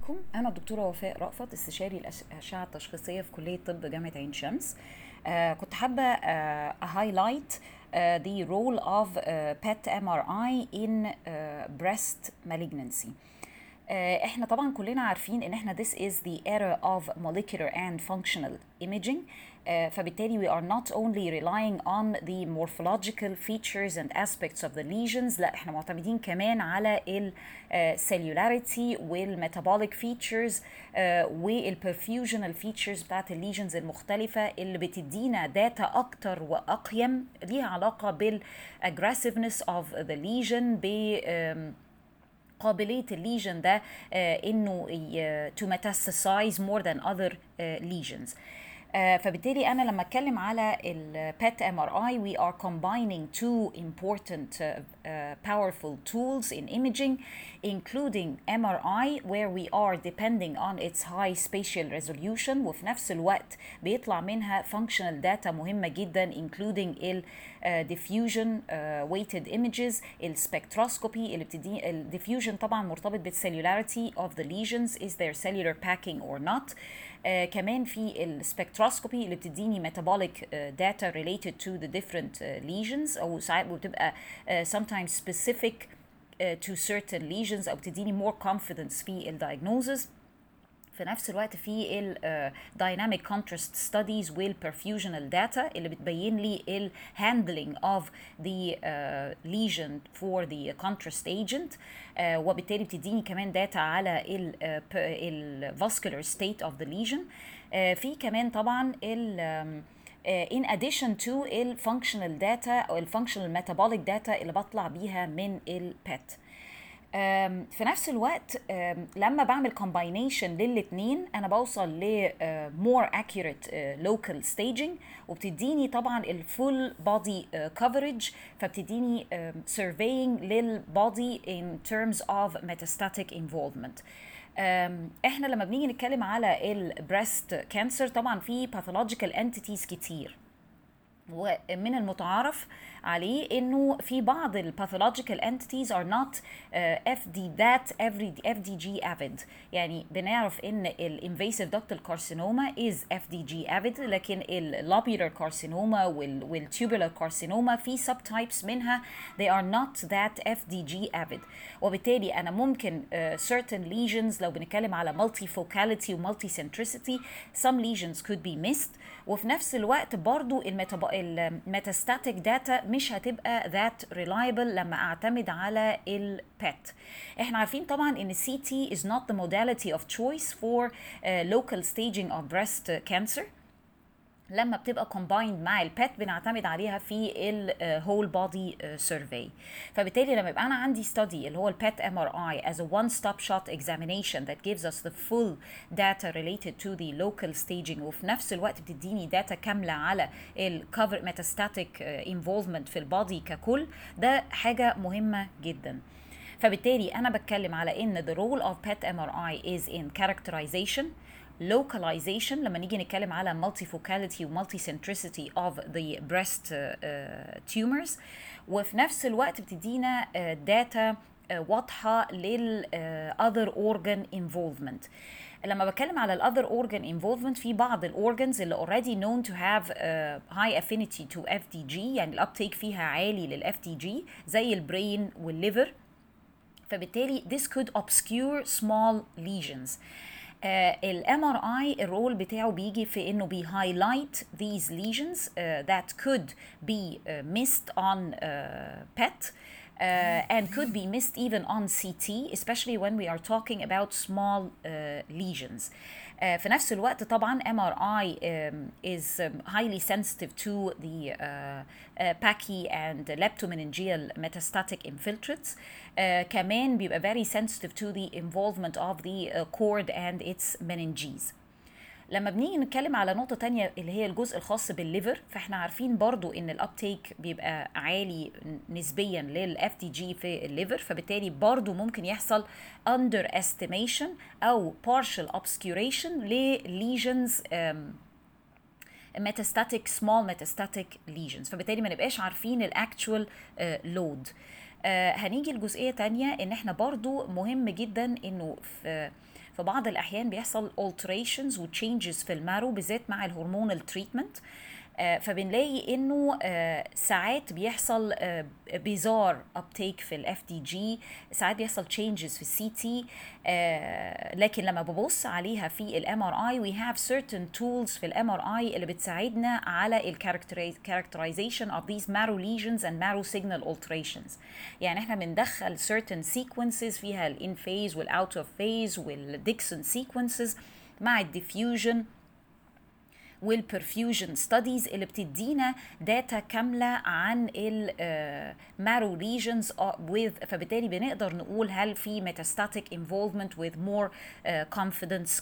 عليكم أنا الدكتورة وفاء رأفت استشاري الأشعة التشخيصية في كلية طب جامعة عين شمس آه كنت حابة آه هايلايت uh, the role of uh, PET MRI in uh, breast malignancy. Uh, احنا طبعا كلنا عارفين ان احنا this is the era of molecular and functional imaging uh, فبالتالي we are not only relying on the morphological features and aspects of the lesions لا احنا معتمدين كمان على ال uh, cellularity والmetabolic features uh, والperfusional features بتاعت الليجنز المختلفة اللي بتدينا داتا أكتر وأقيم ليها علاقة بالaggressiveness of the lesion ب um, قابليه الليجن ده آه انه to metastasize more than other uh, lesions آه فبالتالي انا لما اتكلم على ال PET MRI we are combining two important uh, uh, powerful tools in imaging including MRI where we are depending on its high spatial resolution وفي نفس الوقت بيطلع منها functional data مهمة جدا including ال uh, diffusion uh, weighted images السبكتروسكوبي اللي بتدي ال diffusion طبعا مرتبط بالcellularity of the lesions is there cellular packing or not آه كمان في السبكتروسكوبي اللي بتديني metabolic uh, data related to the different uh, lesions او ساعات بتبقى uh, sometimes specific uh, to certain lesions او بتديني more confidence في الdiagnosis في نفس الوقت في ال uh, dynamic contrast studies والperfusional data اللي بتبين لي ال handling of the uh, lesion for the contrast agent uh, وبالتالي بتديني كمان data على ال, uh, ال vascular state of the lesion uh, في كمان طبعا ال um, Uh, in addition to ال functional data او ال functional metabolic data اللي بطلع بيها من ال PET. في نفس الوقت لما بعمل combination للاتنين انا بوصل ل more accurate local staging وبتديني طبعا الفول body coverage فبتديني surveying للبودي in terms of metastatic involvement احنا لما بنيجي نتكلم على البريست كانسر طبعا في pathological entities كتير ومن المتعارف عليه انه في بعض الباثولوجيكال entities are not uh, FD that every FDG avid يعني بنعرف ان الانفيسيف ductal carcinoma is FDG avid لكن اللوبيولار carcinoma وال والtubular carcinoma في subtypes منها they are not that FDG avid وبالتالي انا ممكن uh, certain lesions لو بنتكلم على multifocality و multicentricity some lesions could be missed وفي نفس الوقت برضو الميتاستاتيك داتا مش هتبقى ذات ريلايبل لما اعتمد على البيت احنا عارفين طبعا ان السي تي is not the modality of choice for uh, local staging of breast cancer لما بتبقى combined مع البيت بنعتمد عليها في الهول بودي سيرفي فبالتالي لما يبقى انا عندي study اللي هو البيت ام ار اي as a one stop shot examination that gives us the full data related to the local staging وفي نفس الوقت بتديني داتا كامله على الكفر metastatic involvement في البودي ككل ده حاجه مهمه جدا فبالتالي انا بتكلم على ان the role of PET MRI is in characterization localization لما نيجي نتكلم على multifocality و multicentricity of the breast uh, uh, tumors وفي نفس الوقت بتدينا داتا uh, واضحة لل other organ involvement لما بتكلم على الاذر اورجان انفولفمنت في بعض الاورجنز اللي اوريدي نون تو هاف هاي افينيتي تو اف دي جي يعني الابتيك فيها عالي للاف دي جي زي البرين والليفر فبالتالي this could obscure small lesions الام ار اي الرول بتاعه بيجي في انه بي highlight these lesions uh, that could be uh, missed on uh, PET uh, and could be missed even on CT especially when we are talking about small uh, lesions uh, في نفس الوقت طبعا MRI um, is um, highly sensitive to the uh, uh, Pachy and leptomeningeal metastatic infiltrates uh, كمان بيبقى very sensitive to the involvement of the uh, cord and its meninges لما بنيجي نتكلم على نقطة تانية اللي هي الجزء الخاص بالليفر فاحنا عارفين برضو ان الابتيك بيبقى عالي نسبيا للاف دي جي في الليفر فبالتالي برضو ممكن يحصل under estimation او partial obscuration لليجنز metastatic small metastatic lesions فبالتالي ما نبقاش عارفين الاكتوال لود uh, هنيجي لجزئية تانية ان احنا برضو مهم جدا انه في في بعض الاحيان بيحصل alterations و changes في المارو بالذات مع الهرمونال تريتمنت فبنلاقي انه آه، ساعات بيحصل بيزار ابتيك في الاف دي جي ساعات بيحصل تشينجز في السي تي لكن لما ببص عليها في الام ار اي وي هاف certain tools في الام ار اي اللي بتساعدنا على الكاركترايزيشن of these marrow lesions and marrow signal alterations يعني احنا بندخل certain sequences فيها الان phase والاوت اوف phase والديكسون sequences مع الديفيوجن والبرفيوجن ستاديز اللي بتدينا داتا كامله عن المارو ليجنز with فبالتالي بنقدر نقول هل في metastatic involvement with more uh, confidence